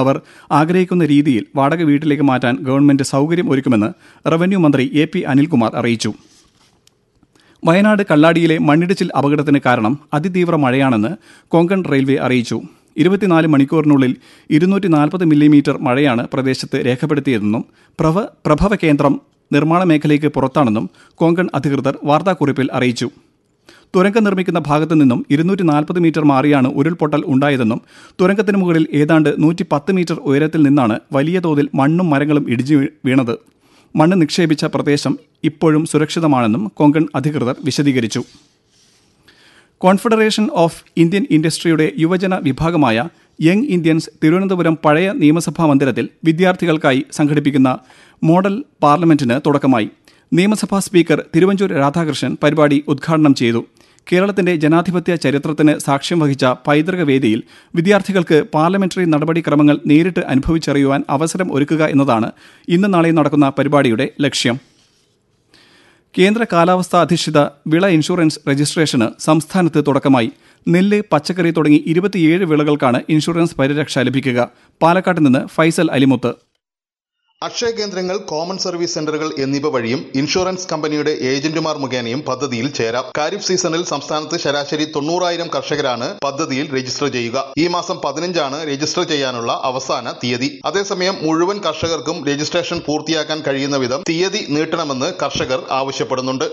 അവർ ആഗ്രഹിക്കുന്ന രീതിയിൽ വാടക വീട്ടിലേക്ക് മാറ്റാൻ ഗവൺമെന്റ് സൗകര്യം ഒരുക്കുമെന്ന് റവന്യൂ മന്ത്രി എ പി അനിൽകുമാർ അറിയിച്ചു വയനാട് കള്ളാടിയിലെ മണ്ണിടിച്ചിൽ അപകടത്തിന് കാരണം അതിതീവ്ര മഴയാണെന്ന് കൊങ്കൺ റെയിൽവേ അറിയിച്ചു ഇരുപത്തിനാല് മണിക്കൂറിനുള്ളിൽ ഇരുന്നൂറ്റി നാൽപ്പത് മില്ലിമീറ്റർ മഴയാണ് പ്രദേശത്ത് രേഖപ്പെടുത്തിയതെന്നും പ്രഭ പ്രഭവ കേന്ദ്രം നിർമ്മാണ മേഖലയ്ക്ക് പുറത്താണെന്നും കൊങ്കൺ അധികൃതർ വാർത്താക്കുറിപ്പിൽ അറിയിച്ചു തുരങ്കം നിർമ്മിക്കുന്ന ഭാഗത്തു നിന്നും ഇരുന്നൂറ്റി നാൽപ്പത് മീറ്റർ മാറിയാണ് ഉരുൾപൊട്ടൽ ഉണ്ടായതെന്നും തുരങ്കത്തിന് മുകളിൽ ഏതാണ്ട് നൂറ്റി പത്ത് മീറ്റർ ഉയരത്തിൽ നിന്നാണ് വലിയ തോതിൽ മണ്ണും മരങ്ങളും ഇടിഞ്ഞു വീണത് മണ്ണ് നിക്ഷേപിച്ച പ്രദേശം ഇപ്പോഴും സുരക്ഷിതമാണെന്നും കൊങ്കൺ അധികൃതർ വിശദീകരിച്ചു കോൺഫെഡറേഷൻ ഓഫ് ഇന്ത്യൻ ഇൻഡസ്ട്രിയുടെ യുവജന വിഭാഗമായ യങ് ഇന്ത്യൻസ് തിരുവനന്തപുരം പഴയ നിയമസഭാ മന്ദിരത്തിൽ വിദ്യാർത്ഥികൾക്കായി സംഘടിപ്പിക്കുന്ന മോഡൽ പാർലമെന്റിന് തുടക്കമായി നിയമസഭാ സ്പീക്കർ തിരുവഞ്ചൂർ രാധാകൃഷ്ണൻ പരിപാടി ഉദ്ഘാടനം ചെയ്തു കേരളത്തിന്റെ ജനാധിപത്യ ചരിത്രത്തിന് സാക്ഷ്യം വഹിച്ച പൈതൃക വേദിയിൽ വിദ്യാർത്ഥികൾക്ക് പാർലമെന്ററി നടപടിക്രമങ്ങൾ നേരിട്ട് അനുഭവിച്ചറിയുവാൻ അവസരം ഒരുക്കുക എന്നതാണ് ഇന്ന് നാളെയും നടക്കുന്ന പരിപാടിയുടെ ലക്ഷ്യം കേന്ദ്ര കാലാവസ്ഥാ അധിഷ്ഠിത വിള ഇൻഷുറൻസ് രജിസ്ട്രേഷന് സംസ്ഥാനത്ത് തുടക്കമായി നെല്ല് പച്ചക്കറി തുടങ്ങി ഇരുപത്തിയേഴ് വിളകൾക്കാണ് ഇൻഷുറൻസ് പരിരക്ഷ ലഭിക്കുക പാലക്കാട്ട് നിന്ന് ഫൈസൽ അലിമുത്ത് അക്ഷയ കേന്ദ്രങ്ങൾ കോമൺ സർവീസ് സെന്ററുകൾ എന്നിവ വഴിയും ഇൻഷുറൻസ് കമ്പനിയുടെ ഏജന്റുമാർ മുഖേനയും പദ്ധതിയിൽ ചേരാം ഖാരിഫ് സീസണിൽ സംസ്ഥാനത്ത് ശരാശരി തൊണ്ണൂറായിരം കർഷകരാണ് പദ്ധതിയിൽ രജിസ്റ്റർ ചെയ്യുക ഈ മാസം പതിനഞ്ചാണ് രജിസ്റ്റർ ചെയ്യാനുള്ള അവസാന തീയതി അതേസമയം മുഴുവൻ കർഷകർക്കും രജിസ്ട്രേഷൻ പൂർത്തിയാക്കാൻ കഴിയുന്ന വിധം തീയതി നീട്ടണമെന്ന് കർഷകർ ആവശ്യപ്പെടുന്നുണ്ട്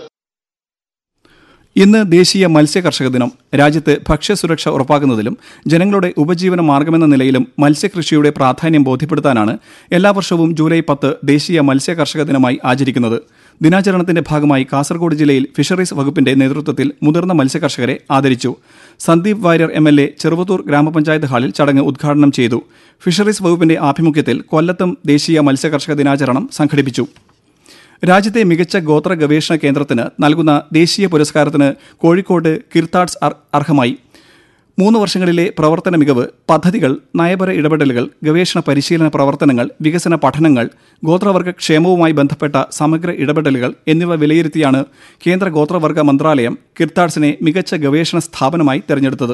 ഇന്ന് ദേശീയ മത്സ്യ കർഷക ദിനം രാജ്യത്ത് ഭക്ഷ്യസുരക്ഷ ഉറപ്പാക്കുന്നതിലും ജനങ്ങളുടെ ഉപജീവന മാർഗമെന്ന നിലയിലും മത്സ്യകൃഷിയുടെ പ്രാധാന്യം ബോധ്യപ്പെടുത്താനാണ് എല്ലാ വർഷവും ജൂലൈ പത്ത് ദേശീയ മത്സ്യ കർഷക ദിനമായി ആചരിക്കുന്നത് ദിനാചരണത്തിന്റെ ഭാഗമായി കാസർഗോഡ് ജില്ലയിൽ ഫിഷറീസ് വകുപ്പിന്റെ നേതൃത്വത്തിൽ മുതിർന്ന മത്സ്യകർഷകരെ ആദരിച്ചു Sandeep Warrier M L A Cheruvathur ഗ്രാമപഞ്ചായത്ത് ഹാളിൽ ചടങ്ങ് ഉദ്ഘാടനം ചെയ്തു ഫിഷറീസ് വകുപ്പിന്റെ ആഭിമുഖ്യത്തിൽ കൊല്ലത്തും ദേശീയ മത്സ്യകർഷക ദിനാചരണം സംഘടിപ്പിച്ചു രാജ്യത്തെ മികച്ച ഗോത്ര ഗവേഷണ കേന്ദ്രത്തിന് നൽകുന്ന ദേശീയ പുരസ്കാരത്തിന് കോഴിക്കോട് കിർത്താഡ്സ് അർഹമായി മൂന്ന് വർഷങ്ങളിലെ പ്രവർത്തന മികവ് പദ്ധതികൾ നയപര ഇടപെടലുകൾ ഗവേഷണ പരിശീലന പ്രവർത്തനങ്ങൾ വികസന പഠനങ്ങൾ ഗോത്രവർഗ ക്ഷേമവുമായി ബന്ധപ്പെട്ട സമഗ്ര ഇടപെടലുകൾ എന്നിവ വിലയിരുത്തിയാണ് കേന്ദ്ര ഗോത്രവർഗ മന്ത്രാലയം കിർത്താഡ്സിനെ മികച്ച ഗവേഷണ സ്ഥാപനമായി തെരഞ്ഞെടുത്തത്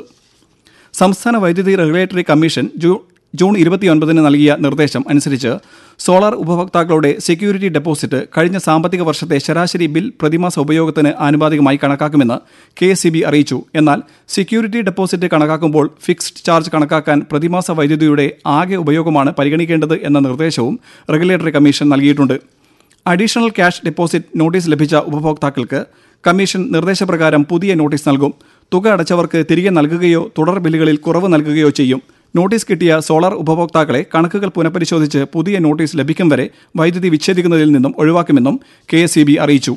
സംസ്ഥാന വൈദ്യുതി റെഗുലേറ്ററി കമ്മീഷൻ ജൂൺ ഇരുപത്തിയൊൻപതിന് നൽകിയ നിർദ്ദേശം അനുസരിച്ച് സോളാർ ഉപഭോക്താക്കളുടെ സെക്യൂരിറ്റി ഡെപ്പോസിറ്റ് കഴിഞ്ഞ സാമ്പത്തിക വർഷത്തെ ശരാശരി ബിൽ പ്രതിമാസ ഉപയോഗത്തിന് ആനുപാതികമായി കണക്കാക്കുമെന്ന് കെ അറിയിച്ചു എന്നാൽ സെക്യൂരിറ്റി ഡെപ്പോസിറ്റ് കണക്കാക്കുമ്പോൾ ഫിക്സ്ഡ് ചാർജ് കണക്കാക്കാൻ പ്രതിമാസ വൈദ്യുതിയുടെ ആകെ ഉപയോഗമാണ് പരിഗണിക്കേണ്ടത് എന്ന നിർദ്ദേശവും റെഗുലേറ്ററി കമ്മീഷൻ നൽകിയിട്ടുണ്ട് അഡീഷണൽ ക്യാഷ് ഡെപ്പോസിറ്റ് നോട്ടീസ് ലഭിച്ച ഉപഭോക്താക്കൾക്ക് കമ്മീഷൻ നിർദ്ദേശപ്രകാരം പുതിയ നോട്ടീസ് നൽകും തുക അടച്ചവർക്ക് തിരികെ നൽകുകയോ തുടർ ബില്ലുകളിൽ കുറവ് നൽകുകയോ ചെയ്യും നോട്ടീസ് കിട്ടിയ സോളാർ ഉപഭോക്താക്കളെ കണക്കുകൾ പുനഃപരിശോധിച്ച് പുതിയ നോട്ടീസ് ലഭിക്കും വരെ വൈദ്യുതി വിച്ഛേദിക്കുന്നതിൽ നിന്നും ഒഴിവാക്കുമെന്നും കെ അറിയിച്ചു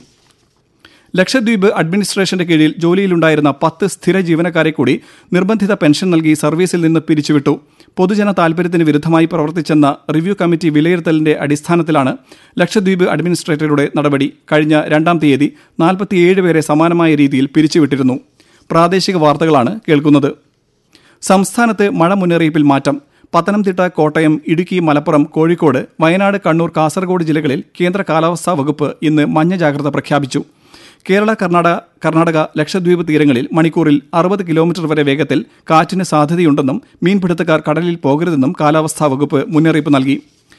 ലക്ഷദ്വീപ് അഡ്മിനിസ്ട്രേഷന്റെ കീഴിൽ ജോലിയിലുണ്ടായിരുന്ന പത്ത് സ്ഥിര ജീവനക്കാരെ കൂടി നിർബന്ധിത പെൻഷൻ നൽകി സർവീസിൽ നിന്ന് പിരിച്ചുവിട്ടു പൊതുജന താൽപര്യത്തിന് വിരുദ്ധമായി പ്രവർത്തിച്ചെന്ന റിവ്യൂ കമ്മിറ്റി വിലയിരുത്തലിന്റെ അടിസ്ഥാനത്തിലാണ് ലക്ഷദ്വീപ് അഡ്മിനിസ്ട്രേറ്ററുടെ നടപടി കഴിഞ്ഞ രണ്ടാം തീയതി നാൽപ്പത്തിയേഴ് പേരെ സമാനമായ രീതിയിൽ പിരിച്ചുവിട്ടിരുന്നു പ്രാദേശിക വാർത്തകളാണ് കേൾക്കുന്നത് സംസ്ഥാനത്ത് മഴ മുന്നറിയിപ്പിൽ മാറ്റം പത്തനംതിട്ട കോട്ടയം ഇടുക്കി മലപ്പുറം കോഴിക്കോട് വയനാട് കണ്ണൂർ കാസർഗോഡ് ജില്ലകളിൽ കേന്ദ്ര കാലാവസ്ഥാ വകുപ്പ് ഇന്ന് മഞ്ഞ ജാഗ്രത പ്രഖ്യാപിച്ചു കേരള കർണാടക കർണാടക ലക്ഷദ്വീപ് തീരങ്ങളിൽ മണിക്കൂറിൽ അറുപത് കിലോമീറ്റർ വരെ വേഗത്തിൽ കാറ്റിന് സാധ്യതയുണ്ടെന്നും മീൻപിടുത്തക്കാർ കടലിൽ പോകരുതെന്നും കാലാവസ്ഥാ വകുപ്പ് മുന്നറിയിപ്പ് നൽകി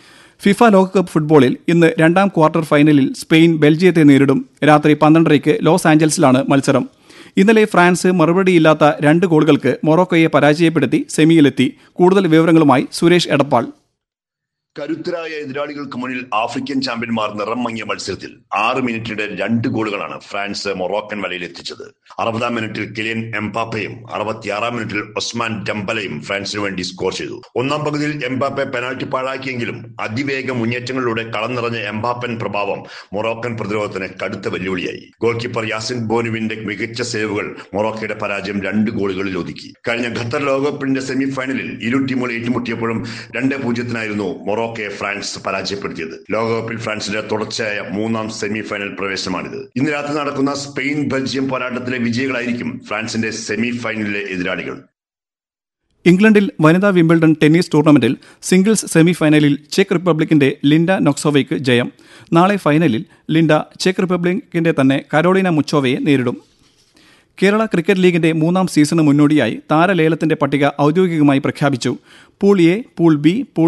ഫിഫ ലോകകപ്പ് ഫുട്ബോളിൽ ഇന്ന് രണ്ടാം ക്വാർട്ടർ ഫൈനലിൽ സ്പെയിൻ ബെൽജിയത്തെ നേരിടും രാത്രി പന്ത്രണ്ടരയ്ക്ക് ലോസ് ആഞ്ചൽസിലാണ് മത്സരം ഇന്നലെ ഫ്രാൻസ് മറുപടിയില്ലാത്ത രണ്ട് ഗോളുകൾക്ക് മൊറോക്കോയെ പരാജയപ്പെടുത്തി സെമിയിലെത്തി കൂടുതൽ വിവരങ്ങളുമായി സുരേഷ് എടപ്പാൾ കരുത്തരായ എതിരാളികൾക്ക് മുന്നിൽ ആഫ്രിക്കൻ ചാമ്പ്യന്മാർ നിറം മങ്ങിയ മത്സരത്തിൽ ആറ് മിനിറ്റിടെ രണ്ട് ഗോളുകളാണ് ഫ്രാൻസ് മൊറോക്കൻ വലയിൽ എത്തിച്ചത് അറുപതാം മിനിറ്റിൽ കിലിയൻ എംപാപ്പയും അറുപത്തിയാറാം മിനിറ്റിൽ ഒസ്മാൻ ഡംബലയും ഫ്രാൻസിന് വേണ്ടി സ്കോർ ചെയ്തു ഒന്നാം പകുതിയിൽ എംപാപ്പെ പെനാൽറ്റി പാഴാക്കിയെങ്കിലും അതിവേഗ മുന്നേറ്റങ്ങളിലൂടെ കളം നിറഞ്ഞ എംപാപ്പൻ പ്രഭാവം മൊറോക്കൻ പ്രതിരോധത്തിന് കടുത്ത വെല്ലുവിളിയായി ഗോൾ കീപ്പർ യാസിൻ ബോനുവിന്റെ മികച്ച സേവുകൾ മൊറോക്കയുടെ പരാജയം രണ്ട് ഗോളുകളിൽ ഒതുക്കി കഴിഞ്ഞ ഖത്തർ ലോകകപ്പിന്റെ സെമി ഫൈനലിൽ ഇരു ടീമുകൾ ഏറ്റുമുട്ടിയപ്പോഴും രണ്ട് പൂജ്യത്തിനായിരുന്നു മൊറോക്കയെ ഫ്രാൻസ് പരാജയപ്പെടുത്തിയത് ലോകകപ്പിൽ ഫ്രാൻസിന്റെ തുടർച്ചയായ മൂന്നാം സെമി ഫൈനൽ പ്രവേശനമാണിത് ഇന്ന് രാത്രി നടക്കുന്ന സ്പെയിൻ ബെൽജിയം പോരാട്ടത്തിലെ വിജയികളായിരിക്കും ഫ്രാൻസിന്റെ സെമി ഫൈനലിലെ എതിരാളികൾ ഇംഗ്ലണ്ടിൽ വനിതാ Wimbledon tennis tournament singles semi ഫൈനലിൽ ചെക്ക് റിപ്പബ്ലിക്കിന്റെ ലിൻഡ നൊക്സോവയ്ക്ക് ജയം നാളെ ഫൈനലിൽ ലിൻഡ ചെക്ക് റിപ്പബ്ലിക്കിന്റെ തന്നെ കരോളിന മുച്ചോവയെ നേരിടും കേരള ക്രിക്കറ്റ് ലീഗിന്റെ മൂന്നാം സീസണ് മുന്നോടിയായി താരലേലത്തിന്റെ പട്ടിക ഔദ്യോഗികമായി പ്രഖ്യാപിച്ചു pool A pool B pool